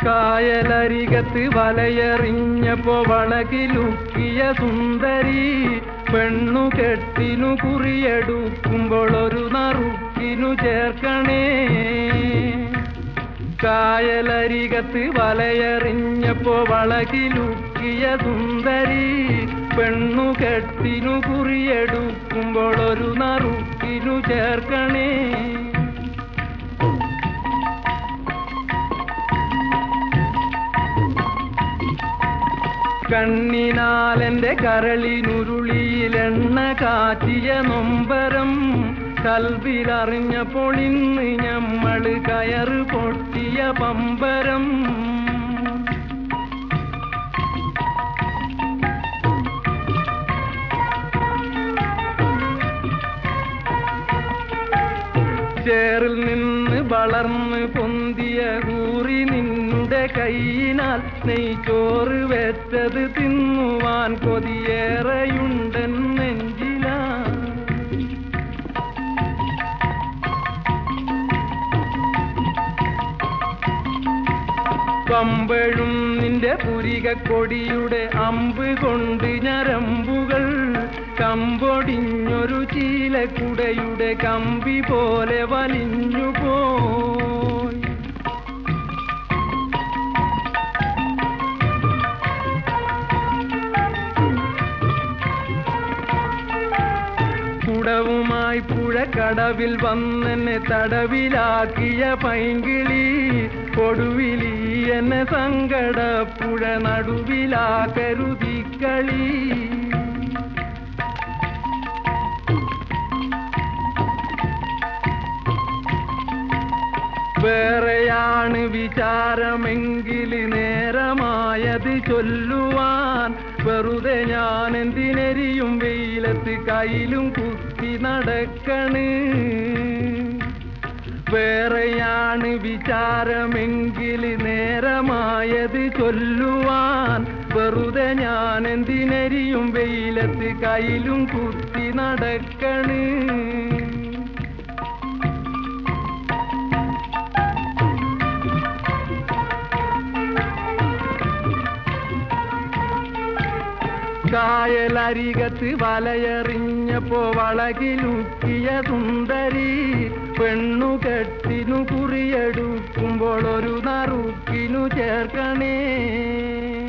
കായലരികത്ത് വലയെറിഞ്ഞപ്പോ വളകിലുക്കിയ സുന്ദരി പെണ്ണു കെട്ടിനു കുറിയെടുക്കുമ്പോൾ ഒരു നറുക്കിനു ചേർക്കണേ കായലരികത്ത് വലയെറിഞ്ഞപ്പോ വളകിലുക്കിയ സുന്ദരി പെണ്ണു കെട്ടിനു കുറിയെടുക്കുമ്പോൾ ഒരു നറുക്കിനു ചേർക്കണേ കണ്ണിനാലെന്റെ കരളിനുരുളിയിലെണ്ണ കാച്ചിയ നൊമ്പരം കൽവിലറിഞ്ഞപ്പോൾ ഇന്ന് ഞമ്മള് കയറ് പൊട്ടിയ പമ്പരം ചേറിൽ നിന്ന് വളർന്ന് പൊന്തിയ കൂറി നിന്നുടെ കൈയിനാൽ നെയ്ച്ചോറ് വെച്ചത് തിന്നുവാൻ കൊതിയേറെയുണ്ടൻ നെഞ്ചിലാ പമ്പഴും നിന്റെ പുരികക്കൊടിയുടെ അമ്പ് കൊണ്ട് ഞരമ്പുകൾ കമ്പൊടിഞ്ഞൊരു ചീലക്കുടയുടെ കമ്പി പോലെ വലിഞ്ഞു പോയി കുടവുമായി പുഴക്കടവിൽ വന്നെന്നെ തടവിലാക്കിയ പൈങ്കിളി കൊടുവിലി എന്നെ സങ്കടപ്പുഴ നടുവിലാക്കരുതിക്കളി വേറെയാണ് വിചാരമെങ്കിൽ നേരമായത് ചൊല്ലുവാൻ വെറുതെ ഞാൻ എന്തിനെരിയും വെയിലത്ത് കയ്യിലും കുത്തി നടക്കണ് വേറെയാണ് വിചാരമെങ്കിൽ നേരമായത് ചൊല്ലുവാൻ വെറുതെ ഞാൻ എന്തിനെരിയും വെയിലത്ത് കയ്യിലും കുത്തി നടക്കണ് കായലരികത്ത് വലയെറിഞ്ഞപ്പോ വളകിലുക്കിയ സുന്ദരി പെണ്ണു കെട്ടിനു കുറിയെടുക്കുമ്പോൾ ഒരു നറുക്കിനു ചേർക്കണേ